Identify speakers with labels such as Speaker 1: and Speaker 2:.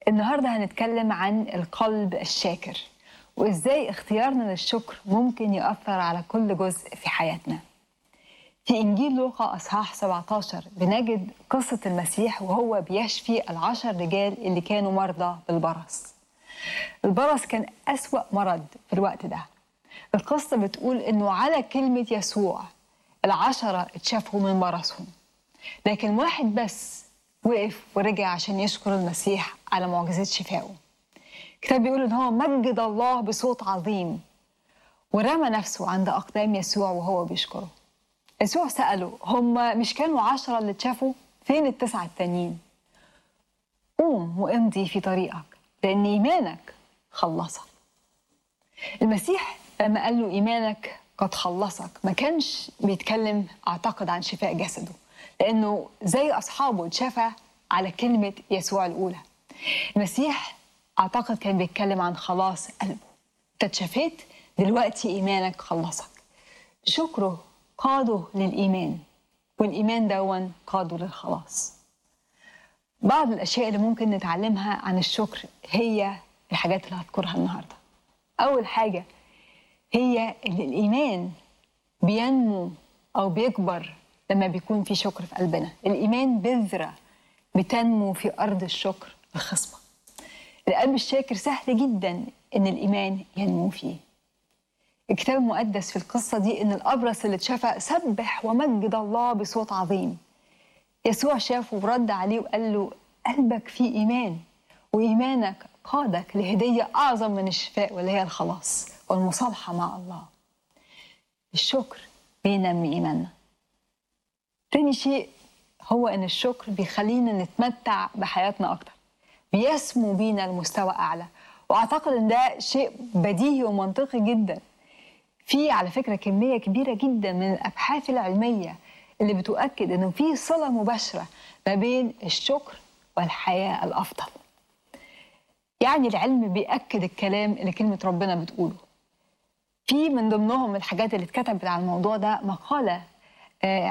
Speaker 1: النهارده هنتكلم عن القلب الشاكر وازاي اختيارنا للشكر ممكن يأثر على كل جزء في حياتنا. في انجيل لوقا اصحاح 17 بنجد قصه المسيح وهو بيشفي العشر رجال اللي كانوا مرضى بالبرص. البرص كان أسوأ مرض في الوقت ده. القصه بتقول انه على كلمه يسوع العشره اتشافوا من مرضهم. لكن واحد بس وقف ورجع عشان يشكر المسيح على معجزات شفائه. الكتاب بيقول ان هو مجد الله بصوت عظيم ورمى نفسه عند اقدام يسوع وهو بيشكره. يسوع سأله هم مش كانوا عشرة اللي اتشافوا فين التسعة التانيين قوم وامضي في طريقك لأن إيمانك خلصك المسيح لما قال له إيمانك قد خلصك ما كانش بيتكلم أعتقد عن شفاء جسده لأنه زي أصحابه اتشفى على كلمة يسوع الأولى المسيح أعتقد كان بيتكلم عن خلاص قلبه أنت اتشفيت دلوقتي إيمانك خلصك شكره قاده للإيمان والإيمان دون قاده للخلاص بعض الأشياء اللي ممكن نتعلمها عن الشكر هي الحاجات اللي هذكرها النهاردة أول حاجة هي إن الإيمان بينمو أو بيكبر لما بيكون في شكر في قلبنا الإيمان بذرة بتنمو في أرض الشكر الخصبة القلب الشاكر سهل جدا إن الإيمان ينمو فيه الكتاب المقدس في القصة دي إن الأبرص اللي اتشفى سبح ومجد الله بصوت عظيم يسوع شافه ورد عليه وقال له قلبك فيه إيمان وإيمانك قادك لهدية أعظم من الشفاء واللي هي الخلاص والمصالحة مع الله الشكر بينمي إيماننا تاني شيء هو إن الشكر بيخلينا نتمتع بحياتنا أكتر بيسمو بينا لمستوى أعلى وأعتقد إن ده شيء بديهي ومنطقي جدا في على فكرة كمية كبيرة جدا من الأبحاث العلمية اللي بتؤكد إنه في صلة مباشرة ما بين الشكر والحياة الأفضل يعني العلم بيأكد الكلام اللي كلمة ربنا بتقوله في من ضمنهم الحاجات اللي اتكتبت على الموضوع ده مقالة